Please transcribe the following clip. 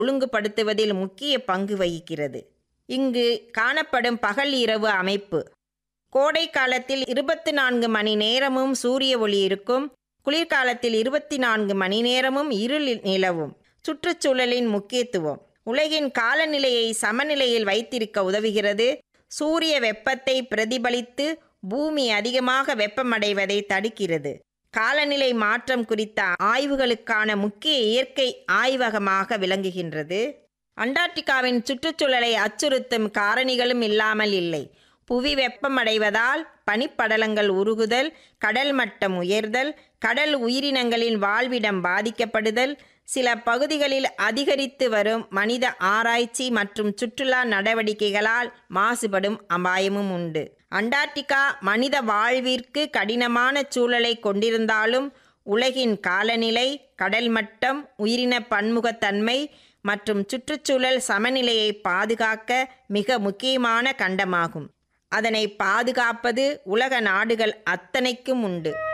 ஒழுங்குபடுத்துவதில் முக்கிய பங்கு வகிக்கிறது இங்கு காணப்படும் பகல் இரவு அமைப்பு கோடை காலத்தில் இருபத்தி நான்கு மணி நேரமும் சூரிய ஒளி இருக்கும் குளிர்காலத்தில் இருபத்தி நான்கு மணி நேரமும் இருள் நிலவும் சுற்றுச்சூழலின் முக்கியத்துவம் உலகின் காலநிலையை சமநிலையில் வைத்திருக்க உதவுகிறது சூரிய வெப்பத்தை பிரதிபலித்து பூமி அதிகமாக வெப்பமடைவதை தடுக்கிறது காலநிலை மாற்றம் குறித்த ஆய்வுகளுக்கான முக்கிய இயற்கை ஆய்வகமாக விளங்குகின்றது அண்டார்டிகாவின் சுற்றுச்சூழலை அச்சுறுத்தும் காரணிகளும் இல்லாமல் இல்லை புவி வெப்பமடைவதால் பனிப்படலங்கள் உருகுதல் கடல் மட்டம் உயர்தல் கடல் உயிரினங்களின் வாழ்விடம் பாதிக்கப்படுதல் சில பகுதிகளில் அதிகரித்து வரும் மனித ஆராய்ச்சி மற்றும் சுற்றுலா நடவடிக்கைகளால் மாசுபடும் அபாயமும் உண்டு அண்டார்டிகா மனித வாழ்விற்கு கடினமான சூழலை கொண்டிருந்தாலும் உலகின் காலநிலை கடல் மட்டம் உயிரின பன்முகத்தன்மை மற்றும் சுற்றுச்சூழல் சமநிலையை பாதுகாக்க மிக முக்கியமான கண்டமாகும் அதனை பாதுகாப்பது உலக நாடுகள் அத்தனைக்கும் உண்டு